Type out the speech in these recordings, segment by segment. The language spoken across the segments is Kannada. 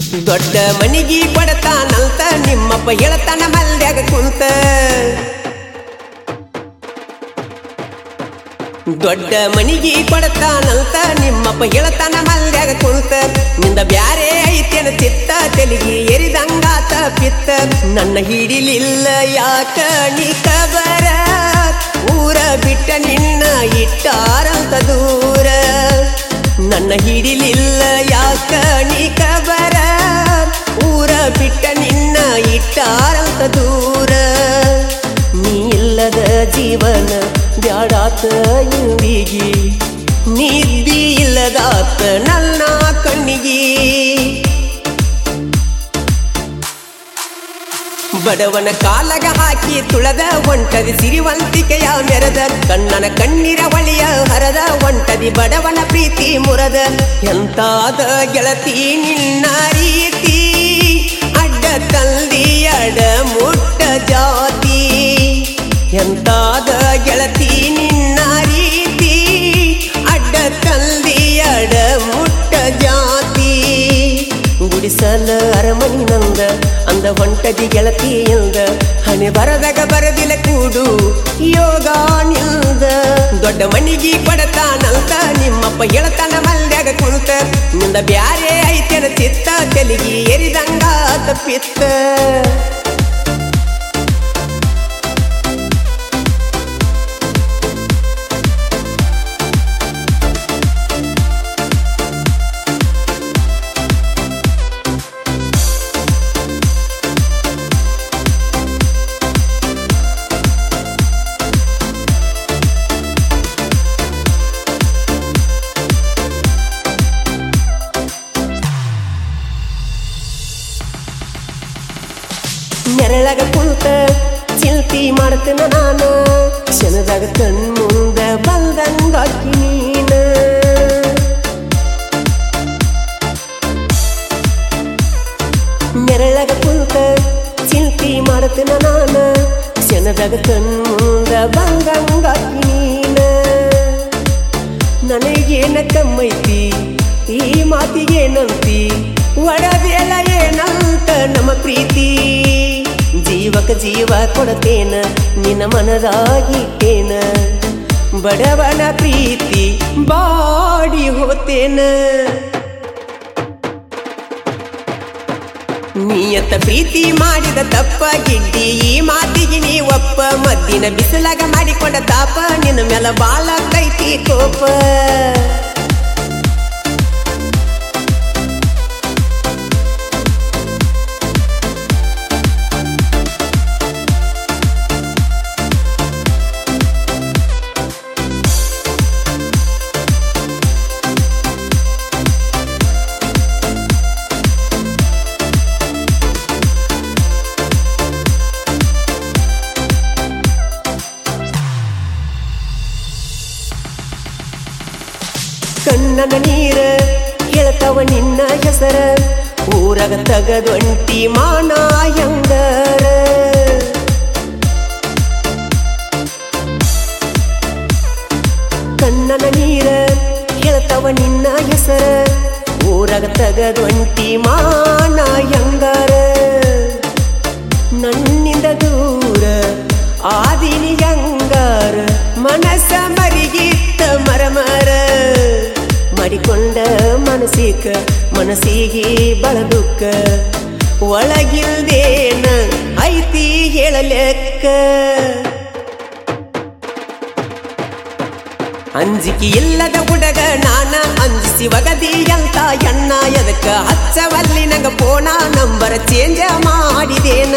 ದೊಡ್ಡ ಮನಿಗಿ ಕೊಡತಾನಂತ ನಿಮ್ಮಪ್ಪ ಹೇಳ್ತಾನ ಮಲ್ಯಾಗ ಕುಂತ ದೊಡ್ಡ ಮನಿಗಿ ಕೊಡತಾನಂತ ನಿಮ್ಮಪ್ಪ ಹೇಳ್ತಾನ ಮಲ್ಯಾಗ ಕುಂತ ನಿಂದ ಬ್ಯಾರೆ ಐತೇನ ಚಿತ್ತ ತೆಲಿಗಿ ಎರಿದಂಗಾತ ಪಿತ್ತ ನನ್ನ ಹಿಡಿಲಿಲ್ಲ ಯಾಕ ನೀ ಕಬರ ಊರ ಬಿಟ್ಟ ನಿನ್ನ ಇಟ್ಟಾರಂತ ದೂರ ನನ್ನ ಹಿಡಿಲಿಲ್ಲ ಯಾಕ ನೀ ಕಬರ ಊರ ಬಿಟ್ಟ ನಿನ್ನ ಇಟ್ಟಾರಂತ ದೂರ ನೀ ಇಲ್ಲದ ಜೀವನ ಬ್ಯಾಡಾತ ಇಂದಿಗಿ ನಿದ್ದಿ ಇಲ್ಲದಾತ ನನ್ನ ಕಣ್ಣಿಗಿ ಬಡವನ ಕಾಲಗ ಹಾಕಿ ತುಳದ ಒಂಟದಿ ಸಿರಿವಂತಿಕೆಯ ಮೆರದ ಕಣ್ಣನ ಕಣ್ಣೀರ ಒಳಿಯ ಹರದ ಒಂಟದಿ ಬಡವನ ಪ್ರೀತಿ ಮುರದ ಎಂತಾದ ಗೆಳತಿ ನಿನ್ನ ರೀತಿ ಅಡ್ಡ ತಂದಿ ಅಡ ಮುಟ್ಟ ಜಾತಿ ಎಂತಾದ ಗೆಳತಿ ನಿನ್ನ ರೀತಿ ಅಡ್ಡ ತಂದಿ ಅಡ ಮುಟ್ಟ ಜಾತಿ ಗುಡಿಸಲ ಅರಮನಿ ನಂದ ಅಂದ ಹೊಂಟದಿ ಗೆಳತಿಯಿಂದ ಹಣೆ ಬರದಾಗ ಬರದಿಲ್ಲ ಕೂಡು ಯೋಗ ನಿಲ್ದ ದೊಡ್ಡ ಮನಿಗಿ ಪಡತಾನಂತ ನಿಮ್ಮಪ್ಪ ಹೇಳ್ತಾನ ಮಲ್ಯಾಗ ಕುಂತ ನಿಂದ ಬ್ಯಾರೆ ಐತೆನ ಚಿತ್ತ ತೆಲಿಗಿ ಎರಿದಂಗ ತಪ್ಪಿತ್ತ ನೆರಳಗ ಕುಂತ ಚಿಂತಿ ಮಾಡ್ತೇನ ನಾನ ಕ್ಷಣದಾಗ ಕಣ್ ಮುಂದ ಬಂದಂಗಾಕಿ ನೀನ ನೆರಳಗ ಕುಂತ ಚಿಂತಿ ಮಾಡ್ತೇನ ನಾನ ಕ್ಷಣದಾಗ ಕಣ್ ಮುಂದ ಬಂದಂಗಾಕಿ ನೀನ ನನಗೇನ ಕಮ್ಮೈತಿ ಈ ಮಾತಿಗೇನಂತಿ ಒಡದೆಲ್ಲ ಏನಂತ ನಮ್ಮ ಪ್ರೀತಿ ಜೀವಕ ಜೀವ ಕೊಡತೇನ ನಿನ್ನ ಮನದಾಗಿಟ್ಟೇನ ಬಡವನ ಪ್ರೀತಿ ಬಾಡಿ ಹೋತೇನ ನೀಯತ್ತ ಪ್ರೀತಿ ಮಾಡಿದ ತಪ್ಪ ಗಿಡ್ಡಿ ಈ ಮಾತಿಗೆ ನೀ ಒಪ್ಪ ಮದ್ದಿನ ಬಿಸಿಲಾಗ ಮಾಡಿಕೊಂಡ ತಾಪ ನಿನ್ನ ಮೇಲ ಬಾಳ ಕೈತಿ ಕೋಪ ಕಣ್ಣನ ನೀರ ಹೇಳ್ತವ ನಿನ್ನ ಹೆಸರ ಊರಗ ತಗದೊಂಟಿ ಮಾನ ಹೆಂಗರ ಕಣ್ಣನ ನೀರ ಹೇಳ್ತವ ನಿನ್ನ ಹೆಸರ ಊರಗ ತಗದೊಂಟಿ ಮಾನ ಹೆಂಗರ ನನ್ನಿಂದ ದೂರ ಆದಿನಿ ಹೆಂಗಾರ ಮನಸ್ಸ ಮರಿಗಿತ್ತ ಮರಮರ ಮಾಡಿಕೊಂಡ ಮನಸ್ಸಿಕ ಮನಸ್ಸಿಗೆ ಬಳದುಕ್ಕ ಒಳಗಿಲ್ದೇನ ಐತಿ ಹೇಳಲೆಕ್ಕ ಅಂಜಿಕೆ ಇಲ್ಲದ ಹುಡುಗ ನಾನ ಅಂಜಿಸಿ ಒಗದಿ ಅಂತ ಎಣ್ಣ ಎದಕ್ಕ ಹಚ್ಚವಲ್ಲಿ ನಂಗ ಪೋಣ ನಂಬರ್ ಚೇಂಜ್ ಮಾಡಿದೇನ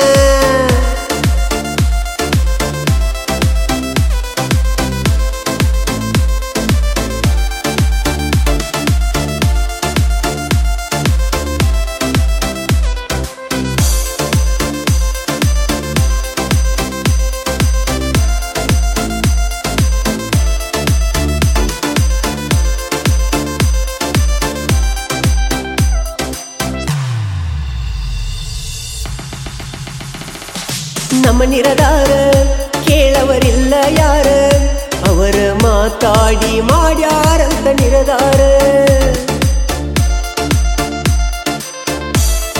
ನಮ್ಮ ನಿರದಾರ ಕೇಳವರಿಲ್ಲ ಯಾರ ಅವರ ಮಾತಾಡಿ ಮಾಡ್ಯಾರಂತ ನಿರದಾರ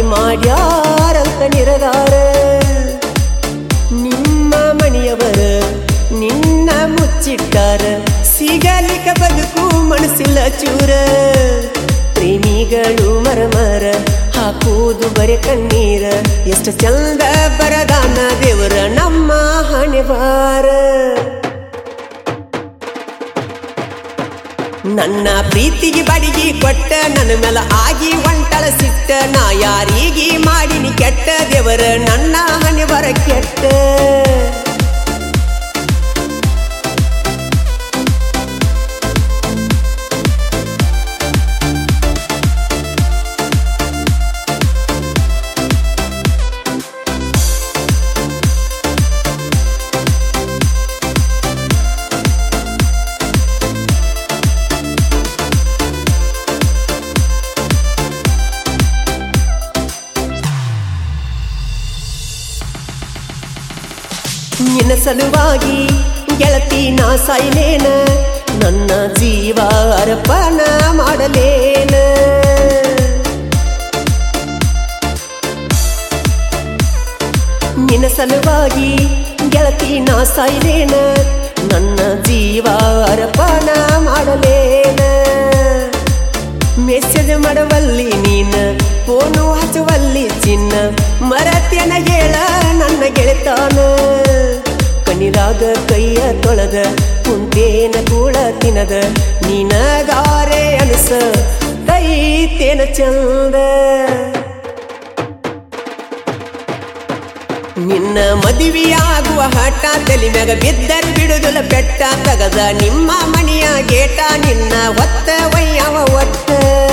ಮಾಡ್ಯಾರಂತ ನಿರದಾರ ನಿಮ್ಮ ಮನೆಯವರ ನಿನ್ನ ಮುಚ್ಚಿಟ್ಟಾರ ಸಿಗಲಿಕ ಬದುಕು ಮನಸ್ಸಿಲ್ಲ ಚೂರ ಪ್ರೇಮಿಗಳು ಮರಮರ ಹಾಕುವುದು ಬರೆ ಕಣ್ಣೀರ ಎಷ್ಟು ಚಂದ ಬರದಾನ ದೇವರ ನಮ್ಮ ಹಣೆ ಬಾರ ನನ್ನ ಪ್ರೀತಿಗೆ ಬಡಿಗೆ ಕೊಟ್ಟ ನನ್ನ ಮೇಲ ಆಗಿ ಒಂಟಳ ಸಿಟ್ಟ ನಾ ಯಾರಿಗೆ ಮಾಡಿನಿ ಕೆಟ್ಟ ದೇವರ ನನ್ನ ಹಣೆ ಬರ ಕೆಟ್ಟ ನಿನ್ನ ಸಲುವಾಗಿ ಗೆಳತಿ ನಾ ಸಾಯ್ಲೇನ ನನ್ನ ಜೀವ ಅರ್ಪಣ ಮಾಡಲೇನ ನಿನ್ನ ಸಲುವಾಗಿ ಗೆಳತಿ ನಾ ಸಾಯ್ಲೇನ ನನ್ನ ಜೀವ ಅರ್ಪಣ ಮಾಡಲೇನ ಮೆಸೇಜ್ ಮಾಡವಲ್ಲಿ ನೀನ ಫೋನು ಹಚ್ಚುವಲ್ಲಿ ಚಿನ್ನ ಮರತ್ಯನ ಹೇಳ ನನ್ನ ಗೆಳೆತಾನ ಕಣ್ಣಿರಾಗ ಕೈಯ ತೊಳೆದ ಕುಂತೇನ ಕೂಡ ತಿನದ ನೀನಗಾರೆ ಅನಸ ಕೈತೇನ ಚಂದ ನಿನ್ನ ಮದುವೆಯಾಗುವ ಹಠ ತಲೆ ಮ್ಯಾಗ ಬಿದ್ದರ್ ಬಿಡುದಿಲ್ಲ ಬೆಟ್ಟ ತಗದ ನಿಮ್ಮ ಮನೆಯ ಗೇಟ ನಿನ್ನ ಹೊತ್ತ ವಯ್ಯವ ಒಟ್ಟ